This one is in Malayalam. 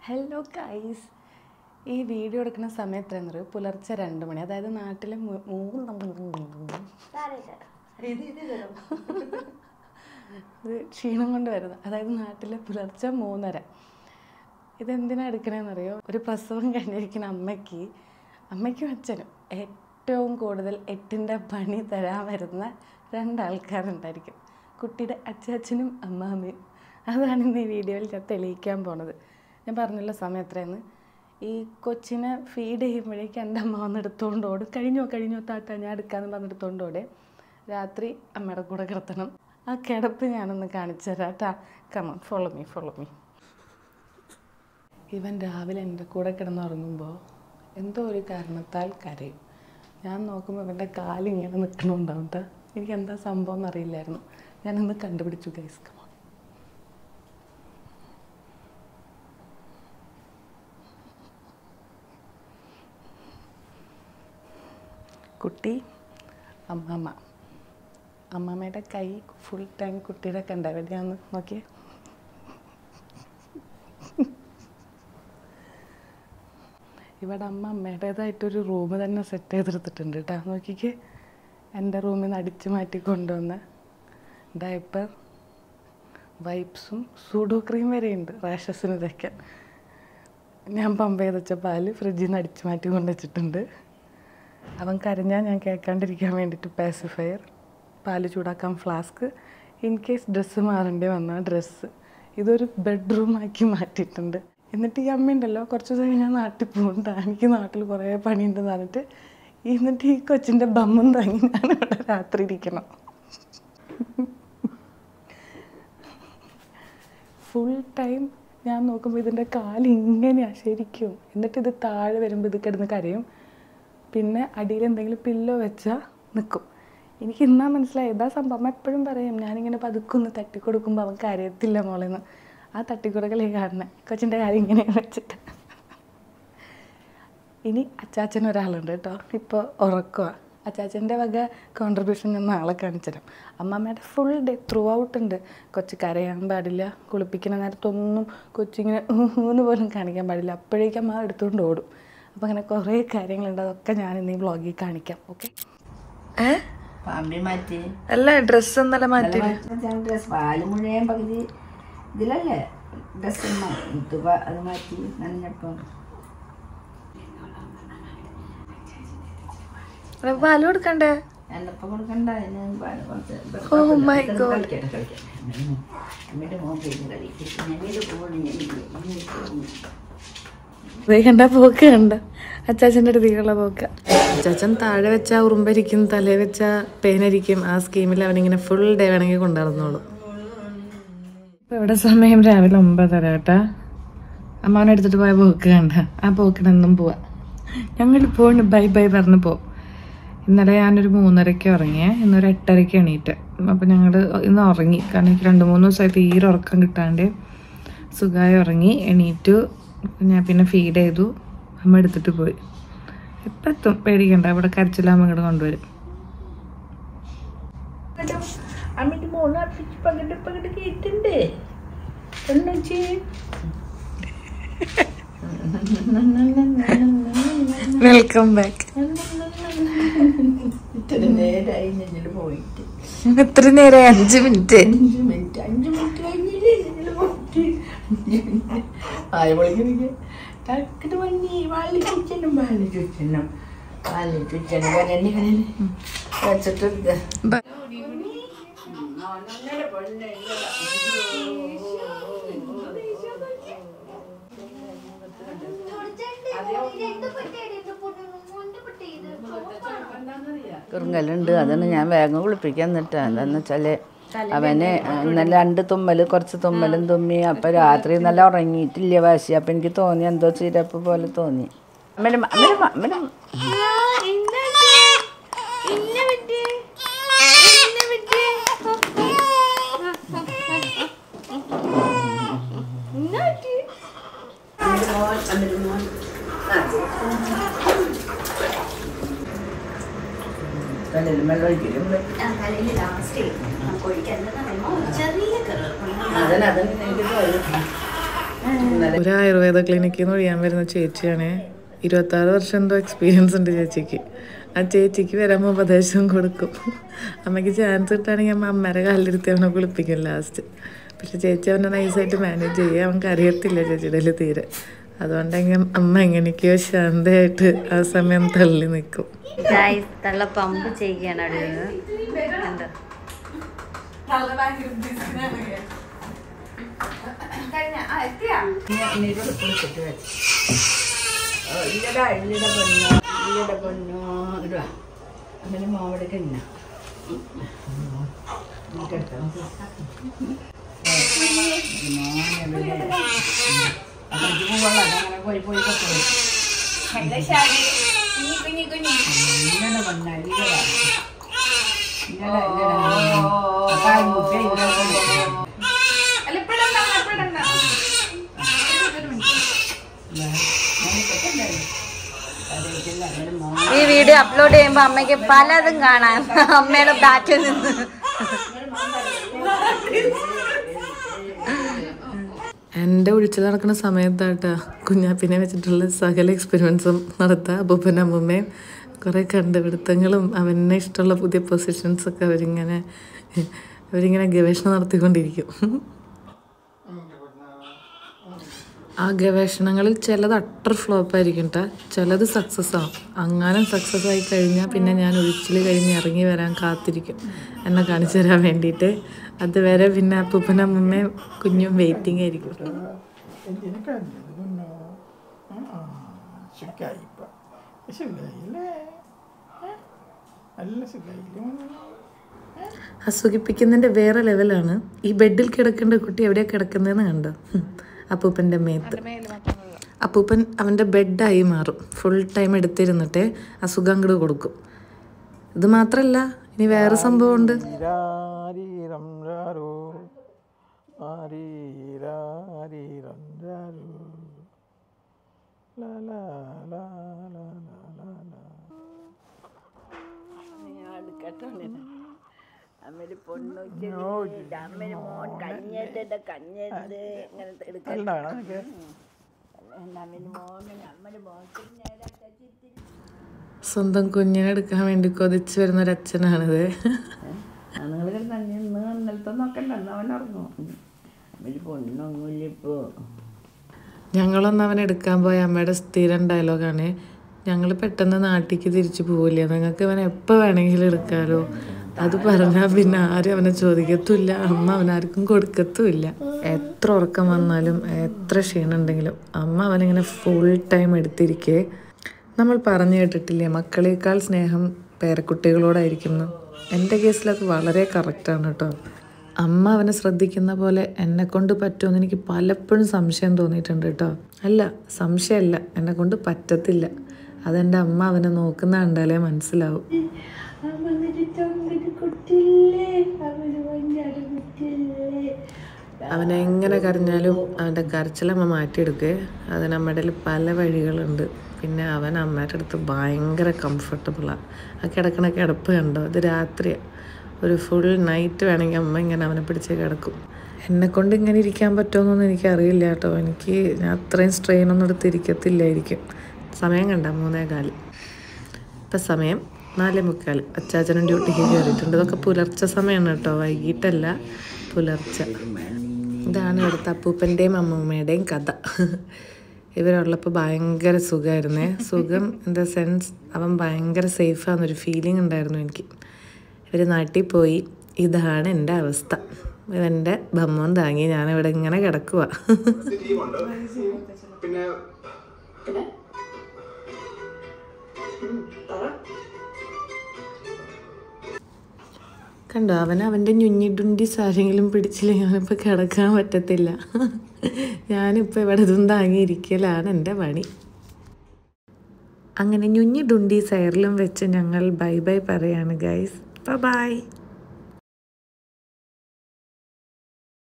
ഹലോ ഗൈസ് ഈ വീഡിയോ എടുക്കുന്ന സമയത്ത് എന്താ പറയുക പുലർച്ചെ രണ്ട് മണി അതായത് നാട്ടിലെ മൂ- മൂന്ന് ഇത് ക്ഷീണം കൊണ്ട് വരുന്നത് അതായത് നാട്ടിലെ പുലർച്ചെ മൂന്നര ഇതെന്തിനാ എടുക്കണേന്നറിയോ ഒരു പ്രസവം കഴിഞ്ഞിരിക്കുന്ന അമ്മയ്ക്ക് അമ്മയ്ക്കും അച്ഛനും ഏറ്റവും കൂടുതൽ എട്ടിൻ്റെ പണി തരാൻ വരുന്ന രണ്ടാൾക്കാരുണ്ടായിരിക്കും കുട്ടിയുടെ അച്ചാച്ചനും അമ്മാമ്മയും അതാണ് ഇന്ന് ഈ വീഡിയോയിൽ ഞാൻ തെളിയിക്കാൻ പോണത് ഞാൻ പറഞ്ഞല്ലോ സമയം എത്രയെന്ന് ഈ കൊച്ചിനെ ഫീഡ് ചെയ്യുമ്പോഴേക്കും എൻ്റെ അമ്മ വന്ന് എടുത്തുകൊണ്ട് ഓടും കഴിഞ്ഞോ കഴിഞ്ഞോ താത്ത ഞാൻ എടുക്കാമെന്ന് പറഞ്ഞ് എടുത്തുകൊണ്ട് ഓടെ രാത്രി അമ്മയുടെ കൂടെ കിടത്തണം ആ കിടപ്പ് ഞാനൊന്ന് കാണിച്ചു തരാം കേട്ടാ come on follow me follow me ഇവൻ രാവിലെ എൻ്റെ കൂടെ കിടന്നുറങ്ങുമ്പോൾ എന്തോ ഒരു കാരണത്താൽ കരയും ഞാൻ നോക്കുമ്പോൾ ഇവൻ്റെ കാലിങ്ങനെ നിൽക്കണുണ്ടാവും കേട്ടോ എനിക്ക് എന്താ സംഭവം എന്നറിയില്ലായിരുന്നു ഞാനൊന്ന് കണ്ടുപിടിച്ചു ഗൈസ് കമോൺ കുട്ടി അമ്മമ്മ അമ്മമ്മയുടെ കൈ ഫുൾ ടൈം കുട്ടിയുടെ കണ്ട എവിടെയാന്ന് നോക്കിയേ ഇവിടെ അമ്മ അമ്മയുടേതായിട്ടൊരു റൂം തന്നെ സെറ്റ് ചെയ്തെടുത്തിട്ടുണ്ട് കേട്ടോ നോക്കിക്കേ എൻ്റെ റൂമിൽ നിന്ന് അടിച്ചു മാറ്റി കൊണ്ടുവന്ന ഡയപ്പർ വൈപ്സും സൂഡോ ക്രീം വരെയുണ്ട് റാഷസിന് തയ്ക്കാൻ ഞാൻ പമ്പ് ചെയ്ത് വെച്ച പാല് ഫ്രിഡ്ജിൽ നിന്ന് അടിച്ചു മാറ്റി കൊണ്ടുവച്ചിട്ടുണ്ട് അവൻ കരഞ്ഞാൽ ഞാൻ കേൾക്കാണ്ടിരിക്കാൻ വേണ്ടിയിട്ട് പാസിഫയർ പാല് ചൂടാക്കാൻ ഫ്ലാസ്ക് ഇൻ കേസ് ഡ്രസ്സ് മാറേണ്ടി വന്നാൽ ഡ്രസ്സ് ഇതൊരു ബെഡ്റൂമാക്കി മാറ്റിയിട്ടുണ്ട് എന്നിട്ട് ഈ അമ്മയുണ്ടല്ലോ കുറച്ച് ദിവസം കഴിഞ്ഞാൽ നാട്ടിൽ പോകുന്നുണ്ട് എനിക്ക് നാട്ടിൽ കുറേ പണിയുണ്ടെന്ന് പറഞ്ഞിട്ട് എന്നിട്ട് ഈ കൊച്ചിൻ്റെ ബമ്മും തങ്ങി ഞാൻ ഇവിടെ രാത്രി ഇരിക്കണം ഫുൾ ടൈം ഞാൻ നോക്കുമ്പോൾ ഇതിൻ്റെ കാല് ഇങ്ങനെയാണ് ശരിക്കും എന്നിട്ട് ഇത് താഴെ വരുമ്പോൾ ഇത് കിടന്ന് കരയും പിന്നെ അടിയിൽ എന്തെങ്കിലും പില്ലോ വെച്ചാൽ നിൽക്കും എനിക്ക് ഇന്നാ മനസ്സിലായി ഇതാ സംഭവം അമ്മ എപ്പോഴും പറയും ഞാനിങ്ങനെ പതുക്കൊന്ന് തട്ടിക്കൊടുക്കുമ്പോൾ അവൻ കരയത്തില്ല മോളെന്ന് ആ തട്ടിക്കൊടുക്കലേ കാണുന്നത് കൊച്ചിൻ്റെ കാര്യം ഇങ്ങനെ വെച്ചിട്ട് ഇനി അച്ചാച്ചൻ ഒരാളുണ്ട് കേട്ടോ ഇപ്പോൾ ഉറക്കുക അച്ചാച്ചൻ്റെ വക കോൺട്രിബ്യൂഷൻ ഞാൻ നാളെ കാണിച്ചുതരാം അമ്മമ്മയുടെ ഫുൾ ഡേ ത്രൂ ഔട്ട് ഉണ്ട് കൊച്ചു കരയാൻ പാടില്ല കുളിപ്പിക്കുന്ന നേരത്തൊന്നും കൊച്ചിങ്ങനെ ഊന്ന് പോലും കാണിക്കാൻ പാടില്ല അപ്പോഴേക്കും അമ്മ എടുത്തുകൊണ്ട് ഓടും അപ്പോൾ അങ്ങനെ കുറേ കാര്യങ്ങളുണ്ട് അതൊക്കെ ഞാൻ ഇന്ന് ഈ വ്ളോഗിൽ കാണിക്കാം ഓക്കെ പാമ്പി മാറ്റി അല്ല ഡ്രസ്സ് ഇന്നലെ മാറ്റി ഡ്രസ് പാല് മുഴുവൻ പകുതി ഇതിലല്ലേ ഡ്രസ് ഇത് പ- അത് മാറ്റി നനഞ്ഞപ്പം പാല് കൊടുക്കണ്ടേ എന്നപ്പം കൊടുക്കണ്ട അതിന് പാല് കുറച്ച് ഇത് Oh my ഇത് God. കളിക്കട്ടെ കളിക്കട്ടെ എന്നിട്ട് മോൻ ഇരുന്ന് കളിക്കും ഞങ്ങൾ പോകണം ദേ കണ്ട പോക്ക് കണ്ട അച്ചാച്ചൻ്റെ അടുത്തേക്കുള്ള പോക്ക് അച്ചാച്ചൻ താഴെ വെച്ച ഉറുമ്പരിക്കും തലേ വെച്ച പേനരിക്കും ആ സ്കീമിൽ അവനിങ്ങനെ ഫുൾ ഡേ വേണമെങ്കിൽ കൊണ്ടുനടന്നോളൂ ഇപ്പൊ ഇവിടെ സമയം രാവിലെ ഒമ്പതര കേട്ടാ അമ്മാവനെ എടുത്തിട്ട് പോയ പോക്ക് കണ്ട ആ പോക്കിനെന്നും പോവാ ഞങ്ങൾ പോണ് ബൈ ബൈ പറഞ്ഞ് പോവും ഇന്നലെ ഞാനൊരു മൂന്നരയ്ക്ക് ഉറങ്ങിയേ ഇന്നൊരു എട്ടരയ്ക്ക് എണീറ്റ് അപ്പം ഞങ്ങൾ ഇന്ന് ഉറങ്ങി കാരണം എനിക്ക് രണ്ട് മൂന്ന് ദിവസമായി തീരെ ഉറക്കം കിട്ടാണ്ട് സുഖമായി ഉറങ്ങി എണീറ്റു ഞാൻ പിന്നെ ഫീഡ് ചെയ്തു അമ്മ എടുത്തിട്ട് പോയി ഇപ്പം എത്തും പേടിക്കണ്ട ഇവിടെ കരച്ചിലാമ്മ ഇങ്ങോട്ട് കൊണ്ടുവരും അമ്മയ്ക്ക് മോള് അർപ്പിച്ച് പകിട്ട് പകിട്ട് കേട്ടിണ്ട് എന്നുവെച്ച് വെൽക്കം ബാക്ക് ഇത്ര നേരമായി ഞങ്ങൾ പോയിട്ട് എത്ര നേരം അഞ്ച് മിനിറ്റ് അഞ്ച് മിനിറ്റ് അഞ്ച് മിനിറ്റ് കഴിഞ്ഞില്ലേ ഞങ്ങൾ പോയിട്ട് ആയ വിളിക്കുന്നത് ടക്കിട്ട് വന്നി വാളി ചുറ്റനും വാളി ചുറ്റനും വാളി ചുറ്റനും കരഞ്ഞ് കരഞ്ഞ് വെച്ചിട്ട് കുറുങ്ങലുണ്ട് അതാണ് ഞാൻ വേഗം കുളിപ്പിക്കാൻ നിട്ടാ എന്താന്ന് വെച്ചാല് അവന് ഇന്നലെ രണ്ട് തുമ്മല് കുറച്ച് തുമ്മലും തുമ്മി അപ്പൊ രാത്രി നല്ല ഉറങ്ങിയിട്ടില്ല വാശി അപ്പൊ എനിക്ക് തോന്നി എന്തോ ചിരപ്പ് പോലെ തോന്നി അമ്മലും അമ്മലും അമ്മലും വെള്ളം ഒഴിക്കലും ചെറിയ കറി അതന്നെ അതന്നെ എനിക്ക് തോന്നി ഒരു ആയുർവേദ ക്ലിനിക്കിൽ നിന്ന് ഒഴിയാൻ വരുന്ന ചേച്ചിയാണ് ഇരുപത്താറ് വർഷം എന്തോ എക്സ്പീരിയൻസ് ഉണ്ട് ചേച്ചിക്ക് ആ ചേച്ചിക്ക് വരുമ്പോൾ ഉപദേശം കൊടുക്കും അമ്മയ്ക്ക് ചാൻസ് കിട്ടുകയാണെങ്കിൽ അമ്മ അമ്മേരെ കാലിലിരുത്തി അവനെ കുളിപ്പിക്കും ലാസ്റ്റ് പക്ഷെ ചേച്ചി അവനെ നൈസായിട്ട് മാനേജ് ചെയ്യുക അവൻക്ക് അറിയത്തില്ല ചേച്ചിയുടെ കയ്യിൽ തീരെ അതുകൊണ്ടെങ്കിൽ അമ്മ എങ്ങനെയൊക്കെയോ ശാന്തയായിട്ട് ആ സമയം തള്ളി നിൽക്കും ഗായ്സ് തള്ള പമ്പ് ചെയ്യുകയാണ് അവിടെ നിന്ന് കണ്ടോ ഇല്ലടാ ഇല്ലട പൊന്നോ ഇല്ലട പൊന്നോ ഇടുവാ അങ്ങനെ മോവിടെ കണ്ണ പോയി പോയി ഇല്ലട പൊന്ന ഇല്ലടാ ഇല്ലടാ ഇല്ലടാ കാൽ മുട്ട ഇല്ലടാ ഈ വീഡിയോ അപ്ലോഡ് ചെയ്യുമ്പോൾ അമ്മയ്ക്ക് പലതും കാണാം അമ്മയുടെ ബാക്കിൽ നിന്ന് എൻ്റെ ഒഴിച്ചിൽ നടക്കുന്ന സമയത്താട്ടാ കുഞ്ഞാപ്പിനെ വെച്ചിട്ടുള്ള സകല എക്സ്പെരിമെൻസും നടത്തുക അപ്പൂപ്പനും അമ്മൂമ്മയും കുറേ കണ്ടുപിടുത്തങ്ങളും അവനെ ഇഷ്ടമുള്ള പുതിയ പൊസിഷൻസൊക്കെ അവരിങ്ങനെ അവരിങ്ങനെ ഗവേഷണം നടത്തിക്കൊണ്ടിരിക്കും ആ ഗവേഷണങ്ങളിൽ ചിലത് അട്ടർ ഫ്ലോപ്പ് ആയിരിക്കും കേട്ടോ ചിലത് സക്സസ് ആവും അങ്ങനെ സക്സസ് ആയി കഴിഞ്ഞാൽ പിന്നെ ഞാൻ ഒഴിച്ചിൽ കഴിഞ്ഞ് ഇറങ്ങി വരാൻ കാത്തിരിക്കും എന്നെ കാണിച്ചു തരാൻ വേണ്ടിയിട്ട് അതുവരെ പിന്നെ അപ്പൂപ്പനും അമ്മൂമ്മയും കുഞ്ഞും വെയിറ്റിംഗ് ആയിരിക്കും എന്തിനു കണ്ടത് പൊന്നോ ആ സുഖായിപ്പ സുഖായില്ലേ ഏ? നല്ല സുഖായില്ലേ മോനെ? അസുഖിപ്പിക്കുന്നതിൻ്റെ വേറെ ലെവലാണ് ഈ ബെഡിൽ കിടക്കേണ്ട കുട്ടി എവിടെയാ കിടക്കുന്നതെന്ന് കണ്ടോ ഹും. അപ്പൂപ്പൻ്റെ മേത്ത് അപ്പൂപ്പൻ അവൻ്റെ ബെഡായി മാറും ഫുൾ ടൈം എടുത്തിരുന്നിട്ട് അസുഖം അങ്ങോട്ട് കൊടുക്കും ഇത് മാത്രമല്ല ഇനി വേറെ സംഭവമുണ്ട് ഈരാരീരം രാരോ. ആരീരാരീരം രാരോ. ലാ ലാ ലാ ലാ ലാ ലാ ലാ. അമ്മേല് പൊണ്ണൂറ്റി അമ്മേല് മോൻ കഞ്ഞേറ്റ കഞ്ഞേറ്റ് ഇങ്ങനത്തെ എടുക്കാൻ നല്ല വേണം നിനക്ക്? അമ്മേല് മോന് അമ്മേല് മോൻ സ്വന്തം കുഞ്ഞിനെ എടുക്കാൻ വേണ്ടി കൊതിച്ചു വരുന്ന ഒരു അച്ഛനാണിത് ആണുങ്ങൾ തന്നെ ഇന്ന് ഇന്നലത്തെ നോക്കണ്ട എന്നാ അവൻ ഉറങ്ങും അമ്മേല് പൊണ്ണൊന്നുമില്ല ഇപ്പോ ഞങ്ങളൊന്ന് അവൻ എടുക്കാൻ പോയ അമ്മയുടെ സ്ഥിരം ഡയലോഗാണ് ഞങ്ങൾ പെട്ടെന്ന് നാട്ടിലേക്ക് തിരിച്ചു പോവില്ല നിങ്ങൾക്ക് അവനെ എപ്പോൾ വേണമെങ്കിലും എടുക്കാമല്ലോ അത് പറഞ്ഞാൽ പിന്നെ ആരും അവനെ ചോദിക്കത്തുമില്ല അമ്മ അവനാർക്കും കൊടുക്കത്തുമില്ല എത്ര ഉറക്കം വന്നാലും എത്ര ക്ഷീണം ഉണ്ടെങ്കിലും അമ്മ അവനിങ്ങനെ ഫുൾ ടൈം എടുത്തിരിക്കേ നമ്മൾ പറഞ്ഞു കേട്ടിട്ടില്ലേ മക്കളേക്കാൾ സ്നേഹം പേരക്കുട്ടികളോടായിരിക്കുന്നു എൻ്റെ കേസിൽ അത് വളരെ കറക്റ്റാണ് കേട്ടോ അമ്മ അവനെ ശ്രദ്ധിക്കുന്ന പോലെ എന്നെ കൊണ്ട് പറ്റുമെന്ന് എനിക്ക് പലപ്പോഴും സംശയം തോന്നിയിട്ടുണ്ട് കേട്ടോ അല്ല സംശയമല്ല എന്നെ കൊണ്ട് പറ്റത്തില്ല അതെൻ്റെ അമ്മ അവനെ നോക്കുന്ന കണ്ടാലേ മനസ്സിലാവും അവനെ എങ്ങനെ കരഞ്ഞാലും അവൻ്റെ കരച്ചിലമ്മ മാറ്റിയെടുക്കേ അതിന് അമ്മയുടെ കയ്യിൽ പല വഴികളുണ്ട് പിന്നെ അവൻ അമ്മയുടെ അടുത്ത് ഭയങ്കര കംഫർട്ടബിളാണ് ആ കിടക്കണ കിടപ്പ് കണ്ടോ ഇത് രാത്രിയാണ് ഒരു ഫുൾ നൈറ്റ് വേണമെങ്കിൽ അമ്മ ഇങ്ങനെ അവനെ പിടിച്ച് കിടക്കും എന്നെ കൊണ്ട് ഇങ്ങനെ ഇരിക്കാൻ പറ്റുമെന്നൊന്നും എനിക്കറിയില്ല കേട്ടോ എനിക്ക് ഞാൻ അത്രയും സ്ട്രെയിൻ ഒന്നും എടുത്തിരിക്കത്തില്ലായിരിക്കും സമയം കണ്ട മൂന്നേ കാല് ഇപ്പം സമയം നാല് മുക്കാൽ അച്ചാച്ചനും ഡ്യൂട്ടിക്ക് കയറിയിട്ടുണ്ട് ഇതൊക്കെ പുലർച്ചെ സമയമാണ് കേട്ടോ വൈകിട്ടല്ല പുലർച്ചെ ഇതാണ് ഇവിടുത്തെ അപ്പൂപ്പൻ്റെയും അമ്മൂമ്മയുടെയും കഥ ഇവരുള്ളപ്പോൾ ഭയങ്കര സുഖമായിരുന്നേ സുഖം ഇൻ ദ സെൻസ് അവൻ ഭയങ്കര സേഫാന്നൊരു ഫീലിംഗ് ഉണ്ടായിരുന്നു എനിക്ക് ഇവർ നാട്ടിൽ പോയി ഇതാണ് എൻ്റെ അവസ്ഥ ഇവൻ്റെ ബമ്മം താങ്ങി ഞാനിവിടെ ഇങ്ങനെ കിടക്കുക ലീവുണ്ട് പിന്നെ കണ്ടോ അവൻ അവൻ്റെ ഞുഞ്ഞിഡുണ്ടി സാരെങ്കിലും പിടിച്ചില്ലെങ്കിൽ അവനിപ്പോൾ കിടക്കാൻ പറ്റത്തില്ല ഞാനിപ്പോൾ ഇവിടെ ഇതും താങ്ങിയിരിക്കലാണ് എൻ്റെ പണി അങ്ങനെ ഞുഞ്ഞി ഡുണ്ടി സയറിലും വെച്ച് ഞങ്ങൾ ബൈ ബൈ പറയാണ് ഗൈസ് ബൈ